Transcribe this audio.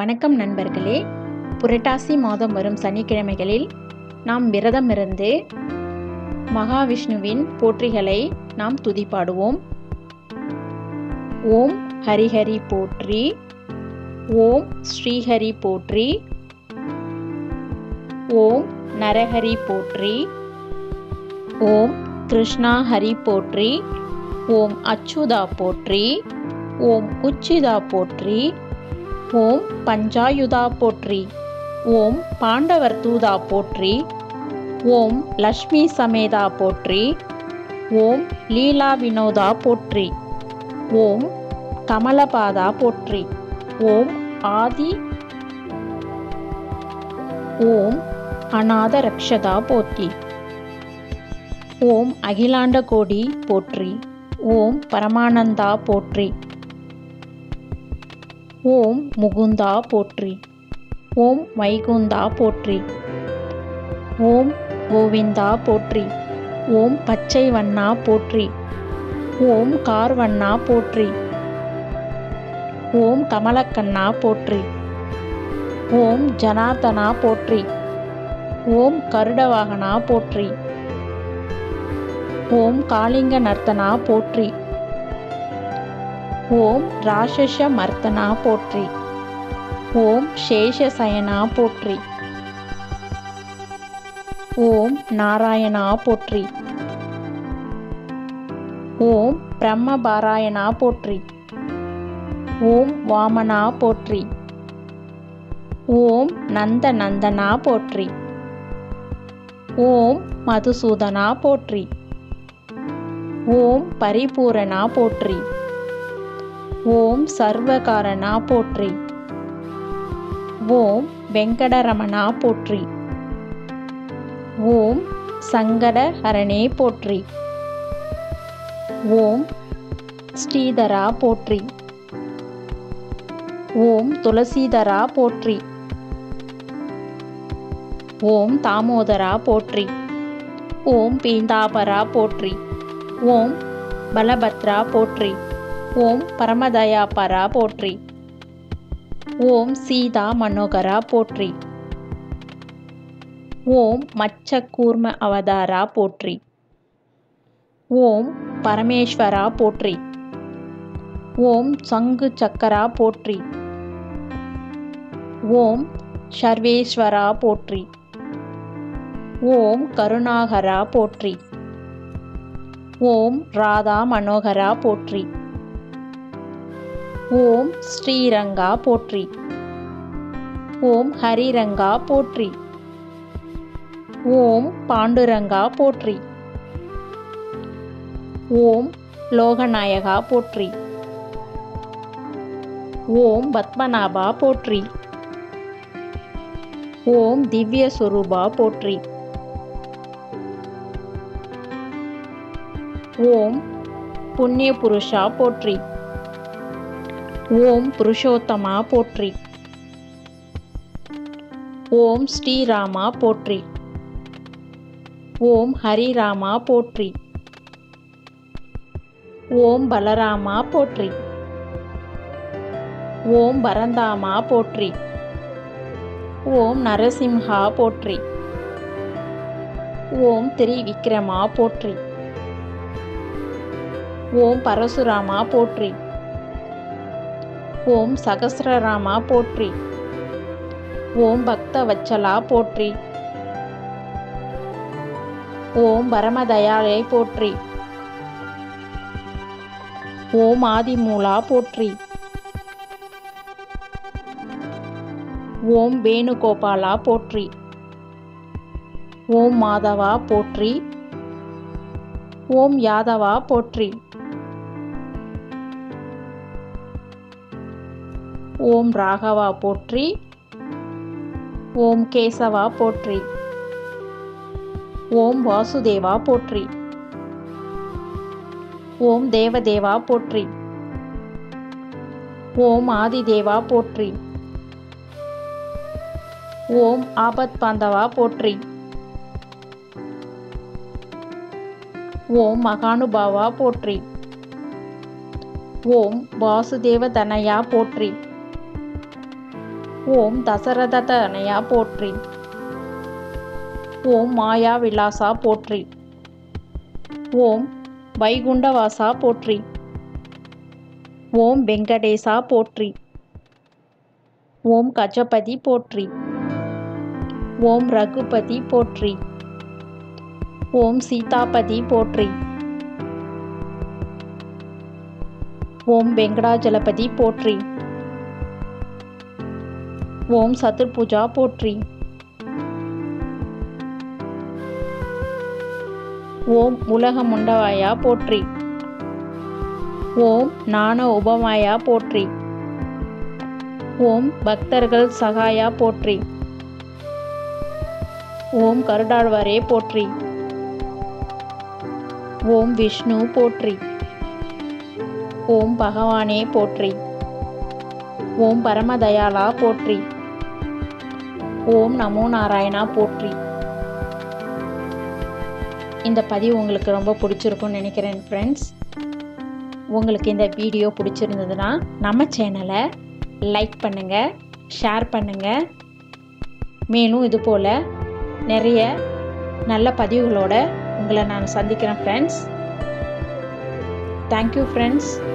வணக்கம் நண்பர்களே புரட்டாசி மாதம் வரும் சனிக்கிழமைகளில் நாம் விரதமிருந்து மகாவிஷ்ணுவின் போற்றிகளை நாம் துதிப்பாடுவோம் ஓம் ஹரிஹரி போற்றி ஓம் ஸ்ரீஹரி போற்றி ஓம் நரஹரி போற்றி ஓம் கிருஷ்ணா ஹரி போற்றி ஓம் அச்சுதா போற்றி ஓம் உச்சிதா போற்றி ஓம் பஞ்சாயுதா போற்றி ஓம் பாண்டவர் தூதா போற்றி ஓம் லக்ஷ்மி சமேதா போற்றி ஓம் லீலா வினோதா போற்றி ஓம் கமலபாதா போற்றி ஓம் ஆதி ஓம் அநாத ரக்ஷதா போற்றி ஓம் அகிலாண்ட கோடி போற்றி ஓம் பரமானந்தா போற்றி ஓம் முகுந்தா போற்றி ஓம் வைகுந்தா போற்றி ஓம் கோவிந்தா போற்றி ஓம் பச்சை வண்ணா போற்றி ஓம் கார்வண்ணா போற்றி ஓம் கமலக்கண்ணா போற்றி ஓம் ஜனார்தனா போற்றி ஓம் கருடவாகனா போற்றி ஓம் காளிங்க நர்த்தனா போற்றி ஓம் ராஷச மர்த்தனா போற்றி ஓம் சேஷசயனா போற்றி ஓம் நாராயணா போற்றி ஓம் பிரம்மபாராயணா போற்றி ஓம் வாமனா போற்றி ஓம் நந்த நந்தனா போற்றி ஓம் மதுசூதனா போற்றி ஓம் பரிபூரணா போற்றி ஓம் சர்வகாரணா போற்றி ஓம் வெங்கடரமணா போற்றி ஓம் சங்கடஹரணே போற்றி ஓம் ஸ்ரீதரா போற்றி ஓம் துளசீதரா போற்றி ஓம் தாமோதரா போற்றி ஓம் பீந்தாபரா போற்றி ஓம் பலபத்ரா போற்றி ஓம் பரமதயாபரா போற்றி ஓம் சீதா மனோகரா போற்றி ஓம் மச்ச கூர்ம அவதாரா போற்றி ஓம் பரமேஸ்வரா போற்றி ஓம் சங்கு சக்கரா போற்றி ஓம் சர்வேஸ்வரா போற்றி ஓம் கருணாகரா போற்றி ஓம் ராதா மனோகரா போற்றி ஓம் ஸ்ரீரங்கா போற்றி ஓம் ஹரிரங்கா போற்றி ஓம் பாண்டுரங்கா போற்றி ஓம் லோகநாயகா போற்றி ஓம் பத்மநாபா போற்றி ஓம் திவ்ய சுரூபா போற்றி ஓம் புண்ணிய புருஷா போற்றி ஓம் புருஷோத்தமா போற்றி ஓம் ஸ்ரீராமா போற்றி ஓம் ஹரிராமா போற்றி ஓம் பலராமா போற்றி ஓம் பரந்தாமா போற்றி ஓம் நரசிம்ஹா போற்றி ஓம் திரிவிக்ரமா போற்றி ஓம் பரசுராமா போற்றி ஓம் சகசிரராமா போற்றி ஓம் பக்தவச்சலா போற்றி ஓம் பரமதயாளை போற்றி ஓம் ஆதிமூலா போற்றி ஓம் வேணுகோபாலா போற்றி ஓம் மாதவா போற்றி ஓம் யாதவா போற்றி ஓம் ராகவா போற்றி ஓம் கேசவா போற்றி ஓம் வாசுதேவா போற்றி ஓம் தேவதேவா போற்றி ஓம் ஆதிதேவா போற்றி ஓம் ஆபத் பாந்தவா போற்றி ஓம் மகானுபாவா போற்றி ஓம் வாசுதேவ தனயா போற்றி ஓம் தசரத தனயா போற்றி ஓம் மாயா விலாசா போற்றி ஓம் வைகுண்டவாசா போற்றி ஓம் வெங்கடேசா போற்றி ஓம் கஜபதி போற்றி ஓம் ரகுபதி போற்றி ஓம் சீதாபதி போற்றி ஓம் வெங்கடாஜலபதி போற்றி ஓம் சதுர்புஜா போற்றி ஓம் உலகமுண்டவாயா போற்றி ஓம் ஞான உபமாயா போற்றி ஓம் பக்தர்கள் சகாயா போற்றி ஓம் கருடாழ்வாரே போற்றி ஓம் விஷ்ணு போற்றி ஓம் பகவானே போற்றி ஓம் பரமதயாளா போற்றி ஓம் நமோ நாராயணா போற்றி இந்த பதிவு உங்களுக்கு ரொம்ப பிடிச்சிருக்கும்னு நினைக்கிறேன் ஃப்ரெண்ட்ஸ் உங்களுக்கு இந்த வீடியோ பிடிச்சிருந்ததுன்னா நம்ம சேனலை லைக் பண்ணுங்கள் ஷேர் பண்ணுங்கள் மேலும் இது போல் நிறைய நல்ல பதிவுகளோட உங்களை நான் சந்திக்கிறேன் ஃப்ரெண்ட்ஸ் தேங்க்யூ ஃப்ரெண்ட்ஸ்